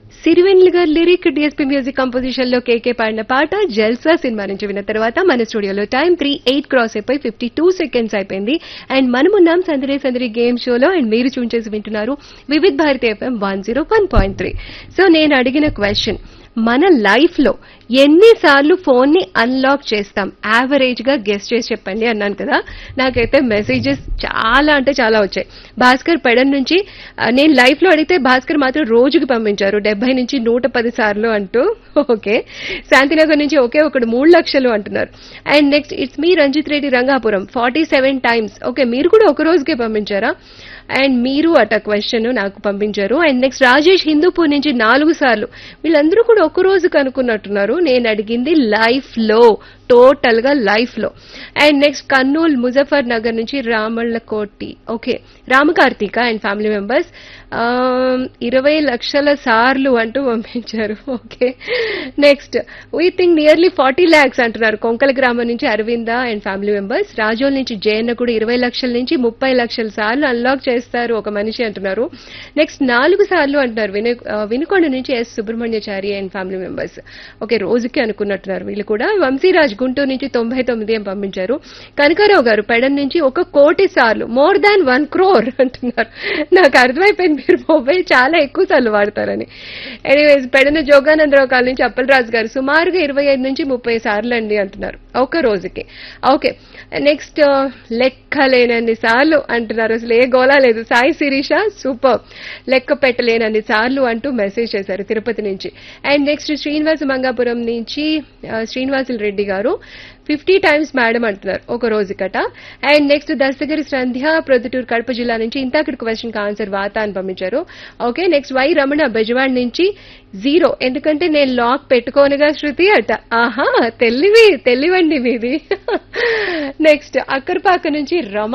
సిరివెన్లు గారి lyric DSP music composition లో కేకే పాడిన పాట జల్సా సినిమా నుంచి విన్న తర్వాత మన స్టూడియోలో టైం త్రీ ఎయిట్ క్రాస్ అయిపోయి ఫిఫ్టీ టూ సెకండ్స్ అయిపోయింది అండ్ మనమున్నాం సందడి సందడి గేమ్ షోలో అండ్ మీరు చూన్ చేసి వింటున్నారు Vividh Bharati FM one zero one point three so నేను అడిగిన క్వశ్చన్ మన లైఫ్ లో ఎన్నిసార్లు ఫోన్ ని అన్లాక్ చేస్తాం యావరేజ్ గా గెస్ట్ చేసి చెప్పండి అన్నాను కదా నాకైతే మెసేజెస్ చాలా అంటే చాలా వచ్చాయి భాస్కర్ పెడన్ నుంచి ఆ, నేను లైఫ్ లో అడిగితే భాస్కర్ మాత్రం రోజుకి పంపించారు డెబ్బై నుంచి నూట పది సార్లు అంటూ ఓకే శాంతినగర్ నుంచి ఒకే ఒకడు మూడు లక్షలు అంటున్నారు and next it's me Ranjith Reddy Rangapuram forty seven times okay మీరు కూడా ఒక రోజుకే పంపించారా అండ్ మీరు అట క్వశ్చన్ నాకు పంపించారు అండ్ నెక్స్ట్ రాజేష్ హిందూపూర్ నుంచి నాలుగు సార్లు వీళ్ళందరూ కూడా ఒక రోజు కనుక్కున్నట్టున్నారు నేను అడిగింది లైఫ్ లో టోటల్ గా లైఫ్ లో అండ్ నెక్స్ట్ కర్నూలు ముజఫర్ నగర్ నుంచి Ramallakoti okay Ramakarthika and family members ఇరవై లక్షల సార్లు అంటూ పంపించారు okay next we think nearly forty lakhs అంటున్నారు కొంకల గ్రామం నుంచి Aravinda and family members Rajol నుంచి జయన్న కూడా ఇరవై లక్షల నుంచి ముప్పై లక్షల సార్లు అన్లాక్ చేస్తారు ఒక మనిషి అంటున్నారు నెక్స్ట్ నాలుగు సార్లు అంటున్నారు విను ఆ, వినుకొండ నుంచి S Subrahmanyachari and family members okay రోజుకి అనుకున్నట్టున్నారు వీళ్ళు కూడా వంశీరాజ్ గుంటూరు నుంచి తొంభై తొమ్మిది అని పంపించారు కనకారావు గారు పెడన్ నుంచి ఒక కోటి సార్లు మోర్ దాన్ వన్ క్రోర్ అంటున్నారు నాకు అర్థమైపోయింది మీరు మొబైల్ చాలా ఎక్కువ సార్లు వాడతారని ఎనీవేస్ పెడన జోగానందరావు కాలనీ నుంచి అప్పలరాజు గారు సుమారుగా ఇరవై ఐదు నుంచి ముప్పై సార్లు అండి అంటున్నారు ఒక రోజుకి ఓకే నెక్స్ట్ లెక్కలేనన్ని సార్లు అంటున్నారు అసలు ఏ గోలా లేదు సాయి శిరీష సూపర్ లెక్క పెట్టలేనన్ని సార్లు అంటూ మెసేజ్ చేశారు తిరుపతి నుంచి అండ్ నెక్స్ట్ శ్రీనివాస మంగాపురం నుంచి ఆ, శ్రీనివాసులు రెడ్డి గారు ఫిఫ్టీ టైమ్స్ మేడం అంటున్నారు ఒక రోజుకట అండ్ నెక్స్ట్ దస్తగిరి సంధ్య ప్రొద్దుటూరు కడప జిల్లా నుంచి ఇంతకటి క్వశ్చన్ కి ఆన్సర్ వాత అని పంపించారు okay next Y Ramana Bezawad నుంచి జీరో ఎందుకంటే నేను లాక్ పెట్టుకోనుగా శృతి అట ఆహా తెలివి తెలివండి మీది నెక్స్ట్ అక్కర్పాక నుంచి రమ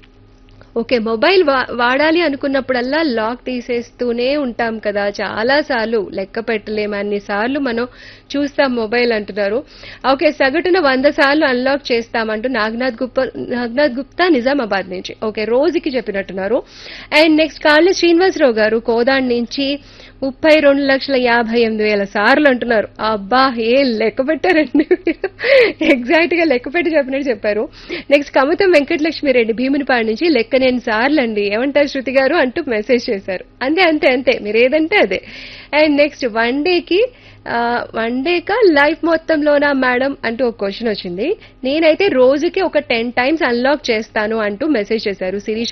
ఓకే మొబైల్ వా- వాడాలి అనుకున్నప్పుడల్లా లాక్ తీసేస్తూనే ఉంటాం కదా చాలా సార్లు లెక్క పెట్టలేము అన్ని సార్లు మనం చూస్తాం మొబైల్ అంటున్నారు ఓకే సగటున వంద సార్లు అన్లాక్ చేస్తామంటూ నాగనాథ్ గుప్తా నాగనాథ్ గుప్తా నిజామాబాద్ నుంచి ఓకే రోజుకి చెప్పినట్టున్నారు అండ్ నెక్స్ట్ కాళ్ళ శ్రీనివాసరావు గారు కోదాడ్ నుంచి ముప్పై రెండు లక్షల యాభై ఎనిమిది వేల సార్లు అంటున్నారు అబ్బా ఏ లెక్క పెట్టారండి ఎగ్జాక్ట్ గా లెక్క పెట్టి చెప్పినట్టు చెప్పారు నెక్స్ట్ కమతం వెంకటలక్ష్మి రెడ్డి భీమునిపాడు నుంచి లెక్కనేని సార్లు అండి ఏమంటారు శృతి గారు అంటూ మెసేజ్ చేశారు అంతే అంతే అంతే మీరు ఏదంటే అదే అండ్ నెక్స్ట్ వన్ డేకి వన్ డేకా లైఫ్ మొత్తంలోనా మేడం అంటూ ఒక క్వశ్చన్ వచ్చింది నేనైతే రోజుకి ఒక టెన్ టైమ్స్ అన్లాక్ చేస్తాను అంటూ మెసేజ్ చేశారు శిరీష